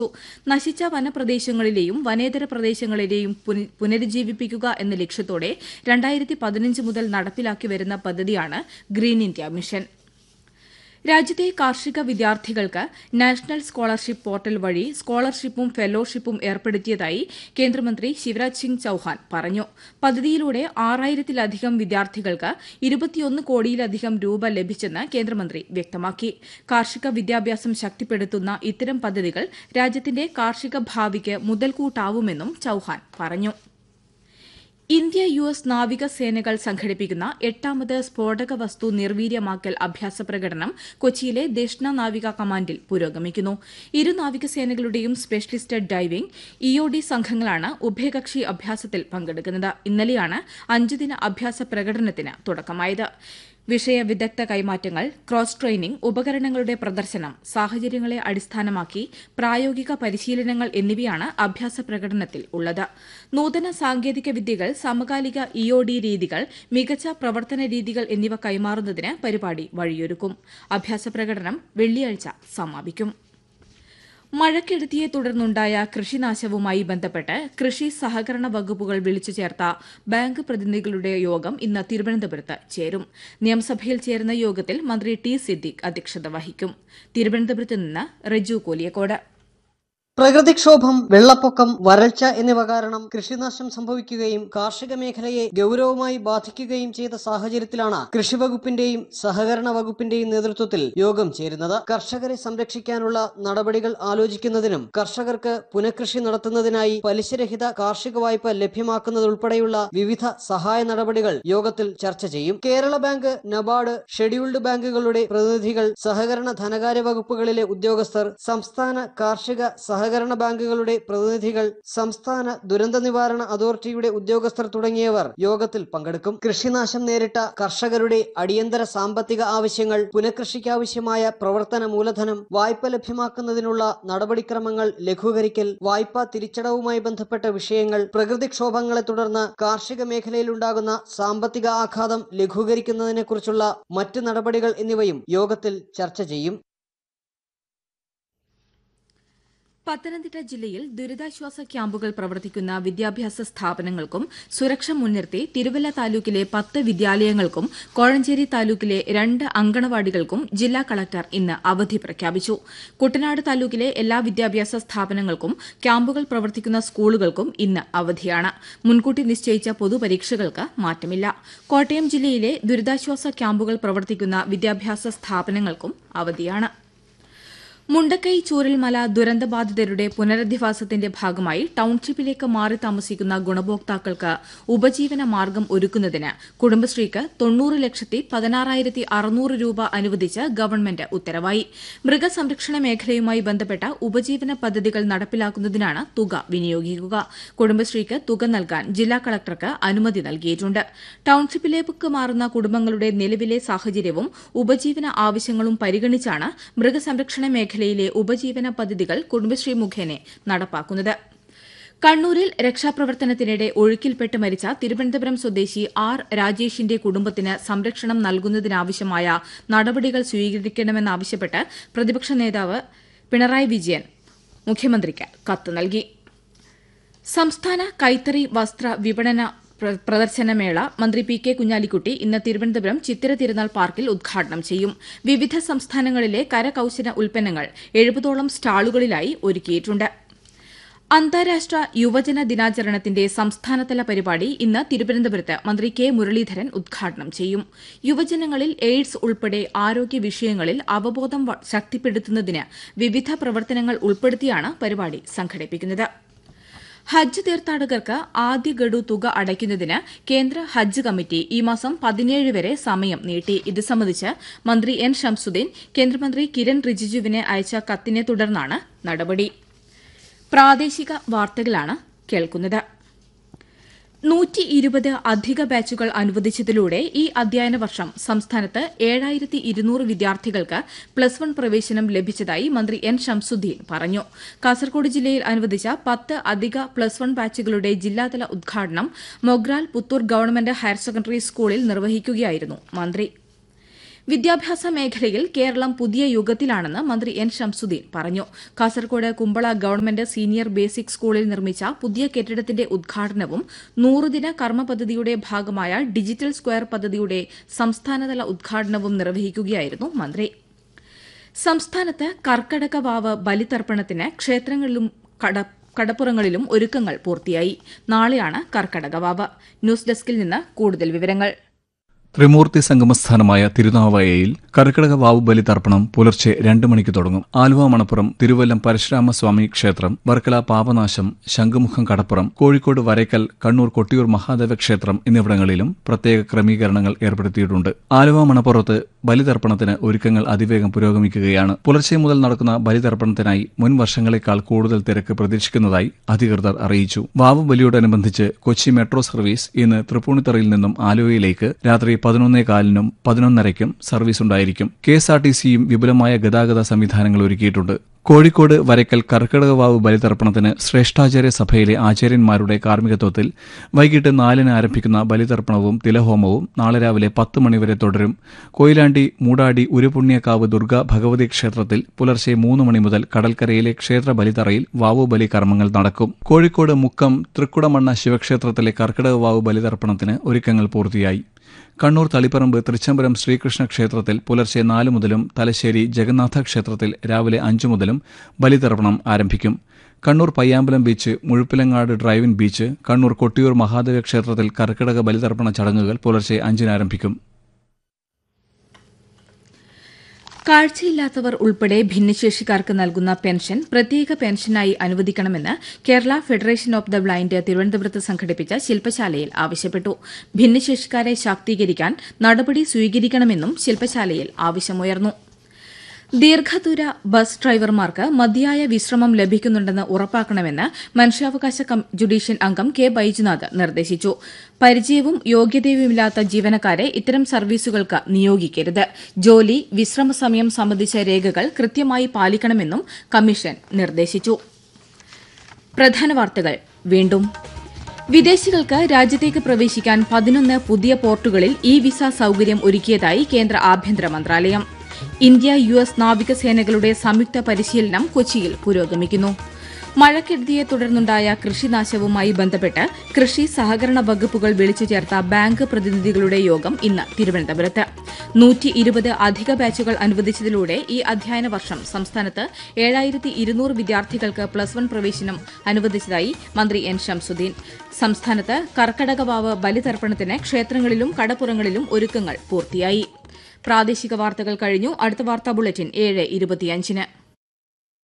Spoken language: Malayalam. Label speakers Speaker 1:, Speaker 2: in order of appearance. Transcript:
Speaker 1: നശിച്ച വനപ്രദേശങ്ങളിലെയും വനേതര പ്രദേശങ്ങളിലെയും പുന- പുനരുജ്ജീവിപ്പിക്കുക എന്ന ലക്ഷ്യത്തോടെ രണ്ടായിരത്തി പതിനഞ്ച് മുതൽ നടപ്പിലാക്കി വരുന്ന പദ്ധതിയാണ് ഗ്രീൻ ഇന്ത്യ മിഷൻ രാജ്യത്തെ കാർഷിക വിദ്യാർത്ഥികൾക്ക് നാഷണൽ സ്കോളർഷിപ്പ് പോർട്ടൽ വഴി സ്കോളർഷിപ്പും ഫെലോഷിപ്പും ഏർപ്പെടുത്തിയതായി കേന്ദ്രമന്ത്രി ശിവരാജ് സിംഗ് ചൌഹാൻ പറഞ്ഞു പദ്ധതിയിലൂടെ ആറായിരത്തിലധികം വിദ്യാർത്ഥികൾക്ക് ഇരുപത്തിയൊന്ന് കോടിയിലധികം രൂപ ലഭിച്ചെന്ന് കേന്ദ്രമന്ത്രി വ്യക്തമാക്കി കാർഷിക വിദ്യാഭ്യാസം ശക്തിപ്പെടുത്തുന്ന ഇത്തരം പദ്ധതികൾ രാജ്യത്തിന്റെ കാർഷിക ഭാവിക്ക് മുതൽക്കൂട്ടാവുമെന്നും ചൌഹാൻ പറഞ്ഞു ഇന്ത്യ യു എസ് നാവിക സേനകൾ സംഘടിപ്പിക്കുന്ന എട്ടാമത് സ്ഫോടക വസ്തു നിർവീര്യമാക്കൽ അഭ്യാസ പ്രകടനം കൊച്ചിയിലെ ദക്ഷിണ നാവിക കമാൻഡിൽ പുരോഗമിക്കുന്നു ഇരു നാവികസേനകളുടെയും സ്പെഷ്യലിസ്റ്റ് ഡൈവിംഗ് ഇഒഡി സംഘങ്ങളാണ് ഉഭയകക്ഷി അഭ്യാസത്തിൽ പങ്കെടുക്കുന്നത് ഇന്നലെയാണ് അഞ്ചുദിന അഭ്യാസ പ്രകടനത്തിന് തുടക്കമായത് വിഷയ വിദഗ്ധ കൈമാറ്റങ്ങൾ ക്രോസ് ട്രെയിനിംഗ് ഉപകരണങ്ങളുടെ പ്രദർശനം സാഹചര്യങ്ങളെ അടിസ്ഥാനമാക്കി പ്രായോഗിക പരിശീലനങ്ങൾ എന്നിവയാണ് അഭ്യാസ പ്രകടനത്തിൽ ഉള്ളത് നൂതന സാങ്കേതിക വിദ്യകൾ സമകാലിക ഇഒഡി രീതികൾ മികച്ച പ്രവർത്തന രീതികൾ എന്നിവ കൈമാറുന്നതിന് പരിപാടി വഴിയൊരുക്കും അഭ്യാസ പ്രകടനം വെള്ളിയാഴ്ച സമാപിക്കും മഴക്കെടുതിയെ തുടർന്നുണ്ടായ കൃഷിനാശവുമായി ബന്ധപ്പെട്ട് കൃഷി സഹകരണ വകുപ്പുകൾ വിളിച്ചു ചേർത്ത ബാങ്ക് പ്രതിനിധികളുടെ യോഗം ഇന്ന് തിരുവനന്തപുരത്ത് ചേരും നിയമസഭയിൽ ചേരുന്ന യോഗത്തിൽ മന്ത്രി ടി സിദ്ദിഖ് അധ്യക്ഷത വഹിക്കും തിരുവനന്തപുരത്ത് നിന്ന് റെജു കോലിയക്കോട്
Speaker 2: പ്രകൃതിക്ഷോഭം വെള്ളപ്പൊക്കം വരൾച്ച എന്നിവ കാരണം കൃഷിനാശം സംഭവിക്കുകയും കാർഷിക മേഖലയെ ഗൌരവമായി ബാധിക്കുകയും ചെയ്ത സാഹചര്യത്തിലാണ് കൃഷിവകുപ്പിന്റെയും സഹകരണ വകുപ്പിന്റെയും നേതൃത്വത്തിൽ യോഗം ചേരുന്നത് കർഷകരെ സംരക്ഷിക്കാനുള്ള നടപടികൾ ആലോചിക്കുന്നതിനും കർഷകർക്ക് പുനഃകൃഷി നടത്തുന്നതിനായി പലിശരഹിത കാർഷിക വായ്പ ലഭ്യമാക്കുന്നതുൾപ്പെടെയുള്ള വിവിധ സഹായ നടപടികൾ യോഗത്തിൽ ചർച്ച ചെയ്യും കേരള ബാങ്ക് നബാർഡ് ഷെഡ്യൂൾഡ് ബാങ്കുകളുടെ പ്രതിനിധികൾ സഹകരണ ധനകാര്യ വകുപ്പുകളിലെ ഉദ്യോഗസ്ഥർ സംസ്ഥാന കാർഷിക സഹകരണ ബാങ്കുകളുടെ പ്രതിനിധികൾ സംസ്ഥാന ദുരന്ത നിവാരണ അതോറിറ്റിയുടെ ഉദ്യോഗസ്ഥർ തുടങ്ങിയവർ യോഗത്തിൽ പങ്കെടുക്കും കൃഷിനാശം നേരിട്ട കർഷകരുടെ അടിയന്തര സാമ്പത്തിക ആവശ്യങ്ങൾ പുനഃകൃഷിക്കാവശ്യമായ പ്രവർത്തന മൂലധനം വായ്പ ലഭ്യമാക്കുന്നതിനുള്ള നടപടിക്രമങ്ങൾ ലഘൂകരിക്കൽ വായ്പാ തിരിച്ചടവുമായി ബന്ധപ്പെട്ട വിഷയങ്ങൾ പ്രകൃതിക്ഷോഭങ്ങളെ തുടർന്ന് കാർഷിക മേഖലയിലുണ്ടാകുന്ന സാമ്പത്തിക ആഘാതം ലഘൂകരിക്കുന്നതിനെക്കുറിച്ചുള്ള മറ്റ് നടപടികൾ എന്നിവയും യോഗത്തിൽ ചർച്ച ചെയ്യും
Speaker 1: പത്തനംതിട്ട ജില്ലയിൽ ദുരിതാശ്വാസ ക്യാമ്പുകൾ പ്രവർത്തിക്കുന്ന വിദ്യാഭ്യാസ സ്ഥാപനങ്ങൾക്കും സുരക്ഷ മുൻനിർത്തി തിരുവല്ല താലൂക്കിലെ പത്ത് വിദ്യാലയങ്ങൾക്കും കോഴഞ്ചേരി താലൂക്കിലെ രണ്ട് അങ്കണവാടികൾക്കും ജില്ലാ കളക്ടർ ഇന്ന് അവധി പ്രഖ്യാപിച്ചു കുട്ടനാട് താലൂക്കിലെ എല്ലാ വിദ്യാഭ്യാസ സ്ഥാപനങ്ങൾക്കും ക്യാമ്പുകൾ പ്രവർത്തിക്കുന്ന സ്കൂളുകൾക്കും ഇന്ന് അവധിയാണ് മുൻകൂട്ടി നിശ്ചയിച്ച പൊതുപരീക്ഷകൾക്ക് മാറ്റമില്ല കോട്ടയം ജില്ലയിലെ ദുരിതാശ്വാസ ക്യാമ്പുകൾ പ്രവർത്തിക്കുന്ന വിദ്യാഭ്യാസ സ്ഥാപനങ്ങൾക്കും അവധിയാണ് മുണ്ടക്കൈ ചൂരൽമല ദുരന്തബാധിതരുടെ പുനരധിവാസത്തിന്റെ ഭാഗമായി ടൌൺഷിപ്പിലേക്ക് മാറി താമസിക്കുന്ന ഗുണഭോക്താക്കൾക്ക് ഉപജീവന മാർഗം ഒരുക്കുന്നതിന് കുടുംബശ്രീക്ക് തൊണ്ണൂറ് ലക്ഷത്തി പതിനാറായിരത്തി അറുന്നൂറ് രൂപ അനുവദിച്ച് ഗവൺമെന്റ് ഉത്തരവായി മൃഗസംരക്ഷണ മേഖലയുമായി ബന്ധപ്പെട്ട ഉപജീവന പദ്ധതികൾ നടപ്പിലാക്കുന്നതിനാണ് തുക വിനിയോഗിക്കുക കുടുംബശ്രീക്ക് തുക നൽകാൻ ജില്ലാ കളക്ടർക്ക് അനുമതി നൽകിയിട്ടുണ്ട് ടൌൺഷിപ്പിലേക്ക് മാറുന്ന കുടുംബങ്ങളുടെ നിലവിലെ സാഹചര്യവും ഉപജീവന ആവശ്യങ്ങളും പരിഗണിച്ചാണ് മൃഗസംരക്ഷണ മേഖലയിലെ ഉപജീവന പദ്ധതികൾ കുടുംബശ്രീ മുഖേന നടപ്പാക്കുന്നത് കണ്ണൂരിൽ രക്ഷാപ്രവർത്തനത്തിനിടെ ഒഴുക്കിൽപ്പെട്ട് മരിച്ച തിരുവനന്തപുരം സ്വദേശി ആർ രാജേഷിന്റെ കുടുംബത്തിന് സംരക്ഷണം നൽകുന്നതിനാവശ്യമായ നടപടികൾ സ്വീകരിക്കണമെന്നാവശ്യപ്പെട്ട് പ്രതിപക്ഷ നേതാവ് പിണറായി വിജയൻ മുഖ്യമന്ത്രിക്ക് കത്ത് നൽകി സംസ്ഥാന കൈത്തറി വസ്ത്ര വിപണന പ്ര- പ്രദർശനമേള മന്ത്രി പി കെ കുഞ്ഞാലിക്കുട്ടി ഇന്ന് തിരുവനന്തപുരം ചിത്തിര തിരുനാൾ പാർക്കിൽ ഉദ്ഘാടനം ചെയ്യും വിവിധ സംസ്ഥാനങ്ങളിലെ കരകൌശല ഉൽപ്പന്നങ്ങൾ എഴുപതോളം സ്റ്റാളുകളിലായി ഒരുക്കിയിട്ടുണ്ട് അന്താരാഷ്ട്ര യുവജന ദിനാചരണത്തിന്റെ സംസ്ഥാനതല പരിപാടി ഇന്ന് തിരുവനന്തപുരത്ത് മന്ത്രി കെ മുരളീധരൻ ഉദ്ഘാടനം ചെയ്യും യുവജനങ്ങളിൽ എയ്ഡ്സ് ഉൾപ്പെടെ ആരോഗ്യ വിഷയങ്ങളിൽ അവബോധം വ- ശക്തിപ്പെടുത്തുന്നതിന് വിവിധ പ്രവർത്തനങ്ങൾ ഉൾപ്പെടുത്തിയാണ് പരിപാടി സംഘടിപ്പിക്കുന്നത് ഹജ്ജ് തീർത്ഥാടകർക്ക് ആദ്യ ഗഡു തുക അടയ്ക്കുന്നതിന് കേന്ദ്ര ഹജ്ജ് കമ്മിറ്റി ഈ മാസം പതിനേഴ് വരെ സമയം നീട്ടി ഇത് സംബന്ധിച്ച് മന്ത്രി എൻ ഷംസുദ്ദീൻ കേന്ദ്രമന്ത്രി കിരൺ റിജിജുവിന് അയച്ച കത്തിനെ തുടർന്നാണ് നടപടി പ്രാദേശിക വാർത്തകളാണ് കേൾക്കുന്നത് നൂറ്റി ഇരുപത് അധിക ബാച്ചുകൾ അനുവദിച്ചതിലൂടെ ഈ അധ്യയന വർഷം സംസ്ഥാനത്ത് ഏഴായിരത്തി ഇരുന്നൂറ് വിദ്യാർത്ഥികൾക്ക് പ്ലസ് വൺ പ്രവേശനം ലഭിച്ചതായി മന്ത്രി എൻ ഷംസുദ്ദീൻ പറഞ്ഞു കാസർഗോഡ് ജില്ലയിൽ അനുവദിച്ച പത്ത് അധിക പ്ലസ് വൺ ബാച്ചുകളുടെ ജില്ലാതല ഉദ്ഘാടനം Mogral Puthur government higher secondary സ്കൂളിൽ നിർവഹിക്കുകയായിരുന്നു മന്ത്രി വിദ്യാഭ്യാസ മേഖലയിൽ കേരളം പുതിയ യുഗത്തിലാണെന്ന് മന്ത്രി എൻ ഷംസുദ്ദീൻ പറഞ്ഞു Kasaragod Kumbla government senior basic സ്കൂളിൽ നിർമ്മിച്ച പുതിയ കെട്ടിടത്തിന്റെ ഉദ്ഘാടനവും നൂറുദിന കർമ്മ പദ്ധതിയുടെ ഭാഗമായ ഡിജിറ്റൽ സ്ക്വയർ പദ്ധതിയുടെ സംസ്ഥാനതല ഉദ്ഘാടനവും നിർവഹിക്കുകയായിരുന്നു മന്ത്രി സംസ്ഥാനത്ത് കർക്കടക വാവ് ബലിതർപ്പണത്തിന് ക്ഷേത്രങ്ങളിലും കട കടപ്പുറങ്ങളിലും ഒരുക്കങ്ങൾ പൂർത്തിയായി നാളെയാണ് കർക്കടക വാവ് ന്യൂസ് ഡെസ്കിൽ നിന്ന് കൂടുതൽ വിവരങ്ങൾ
Speaker 3: ത്രിമൂർത്തി സംഗമസ്ഥാനമായ തിരുനാവായയിൽ കർക്കിടക വാവ് ബലി തർപ്പണം പുലർച്ചെ രണ്ട് മണിക്ക് തുടങ്ങും ആലുവ മണപ്പുറം തിരുവല്ലം പരശുരാമസ്വാമി ക്ഷേത്രം വർക്കല പാപനാശം ശംഖുമുഖം കടപ്പുറം കോഴിക്കോട് വരയ്ക്കൽ കണ്ണൂർ കൊട്ടിയൂർ മഹാദേവ ക്ഷേത്രം എന്നിവിടങ്ങളിലും പ്രത്യേക ക്രമീകരണങ്ങൾ ഏർപ്പെടുത്തിയിട്ടുണ്ട് ആലുവ മണപ്പുറത്ത് ബലിതർപ്പണത്തിന് ഒരുക്കങ്ങൾ അതിവേഗം പുരോഗമിക്കുകയാണ് പുലർച്ചെ മുതൽ നടക്കുന്ന ബലിതർപ്പണത്തിനായി മുൻ വർഷങ്ങളെക്കാൾ കൂടുതൽ തിരക്ക് പ്രതീക്ഷിക്കുന്നതായി അധികൃതർ അറിയിച്ചു വാവ് ബലിയോടനുബന്ധിച്ച് കൊച്ചി മെട്രോ സർവീസ് ഇന്ന് തൃപ്പൂണിത്തറയിൽ നിന്നും ആലുവയിലേക്ക് രാത്രി പതിനൊന്നേ കാലിനും പതിനൊന്നരയ്ക്കും സർവീസ് ഉണ്ടായിരിക്കും കെ എസ് ആർ ടി സിയും വിപുലമായ ഗതാഗത സംവിധാനങ്ങൾ ഒരുക്കിയിട്ടുണ്ട് കോഴിക്കോട് വരയ്ക്കൽ കർക്കിടകവാവ് ബലിതർപ്പണത്തിന് ശ്രേഷ്ഠാചാര്യ സഭയിലെ ആചാര്യന്മാരുടെ കാർമ്മികത്വത്തിൽ വൈകിട്ട് നാലിന് ആരംഭിക്കുന്ന ബലിതർപ്പണവും തിലഹോമവും നാളെ രാവിലെ പത്ത് മണിവരെ തുടരും കൊയിലാണ്ടി മൂടാടി ഉരുപുണ്യക്കാവ് ദുർഗ ഭഗവതി ക്ഷേത്രത്തിൽ പുലർച്ചെ മൂന്ന് മണി മുതൽ കടൽക്കരയിലെ ക്ഷേത്ര ബലിതറയിൽ വാവു ബലി കർമ്മങ്ങൾ നടക്കും കോഴിക്കോട് മുക്കം തൃക്കുടമണ്ണ ശിവക്ഷേത്രത്തിലെ കർക്കിടകവാവ് ബലിതർപ്പണത്തിന് ഒരുക്കങ്ങൾ പൂർത്തിയായി കണ്ണൂർ തളിപ്പറമ്പ് തൃച്ചംബരം ശ്രീകൃഷ്ണ ക്ഷേത്രത്തിൽ പുലർച്ചെ നാല് മുതലും തലശ്ശേരി ജഗന്നാഥ ക്ഷേത്രത്തിൽ രാവിലെ അഞ്ചു മുതലും ബലിതർപ്പണം ആരംഭിക്കും Kannur Payyambalam beach Muzhappilangad drive in beach Kannur Kottiyoor Mahadeva ക്ഷേത്രത്തിൽ കർക്കിടക ബലിതർപ്പണ ചടങ്ങുകൾ പുലർച്ചെ അഞ്ചിന് ആരംഭിക്കും
Speaker 1: കാഴ്ചയില്ലാത്തവർ ഉൾപ്പെടെ ഭിന്നശേഷിക്കാർക്ക് നൽകുന്ന പെൻഷൻ പ്രത്യേക പെൻഷനായി അനുവദിക്കണമെന്ന് Kerala federation of the blind തിരുവനന്തപുരത്ത് സംഘടിപ്പിച്ച ശില്പശാലയിൽ ആവശ്യപ്പെട്ടു ഭിന്നശേഷിക്കാരെ ശാക്തീകരിക്കാൻ നടപടി സ്വീകരിക്കണമെന്നും ശില്പശാലയിൽ ആവശ്യമുയർന്നു ദീർഘദൂര ബസ് ഡ്രൈവർമാർക്ക് മതിയായ വിശ്രമം ലഭിക്കുന്നുണ്ടെന്ന് ഉറപ്പാക്കണമെന്ന് മനുഷ്യാവകാശ ജുഡീഷ്യൽ അംഗം കെ ബൈജുനാഥ് നിർദ്ദേശിച്ചു പരിചയവും യോഗ്യതയുമില്ലാത്ത ജീവനക്കാരെ ഇത്തരം സർവീസുകൾക്ക് നിയോഗിക്കരുത് ജോലി വിശ്രമ സമയം സംബന്ധിച്ച രേഖകൾ കൃത്യമായി പാലിക്കണമെന്നും കമ്മീഷൻ നിർദ്ദേശിച്ചു പ്രധാന വാർത്തകൾ വീണ്ടും വിദേശികൾക്ക് രാജ്യത്തേക്ക് പ്രവേശിക്കാൻ പതിനൊന്ന് പുതിയ പോർട്ടുകളിൽ ഇ വിസ സൌകര്യം ഒരുക്കിയതായി കേന്ദ്ര ആഭ്യന്തര മന്ത്രാലയം ഇന്ത്യ യു എസ് നാവികസേനകളുടെ സംയുക്ത പരിശീലനം കൊച്ചിയിൽ പുരോഗമിക്കുന്നു മഴക്കെടുതിയെ തുടർന്നുണ്ടായ കൃഷിനാശവുമായി ബന്ധപ്പെട്ട് കൃഷി സഹകരണ വകുപ്പുകൾ വിളിച്ചു ചേർത്ത ബാങ്ക് പ്രതിനിധികളുടെ യോഗം ഇന്ന് തിരുവനന്തപുരത്ത് നൂറ്റി ഇരുപത് അധിക ബാച്ചുകൾ അനുവദിച്ചതിലൂടെ ഈ അധ്യയന വർഷം സംസ്ഥാനത്ത് ഏഴായിരത്തി ഇരുന്നൂറ് വിദ്യാർത്ഥികൾക്ക് പ്ലസ് വൺ പ്രവേശനം അനുവദിച്ചതായി മന്ത്രി എൻ ഷംസുദ്ദീൻ സംസ്ഥാനത്ത് കർക്കടകവാവ് ബലിതർപ്പണത്തിന് ക്ഷേത്രങ്ങളിലും കടപ്പുറങ്ങളിലും ഒരുക്കങ്ങൾ പൂർത്തിയായി പ്രാദേശിക വാർത്തകൾ കഴിഞ്ഞു അടുത്ത വാർത്താ ബുള്ളറ്റിൻ ഏഴ് ഇരുപത്തിയഞ്ചിന്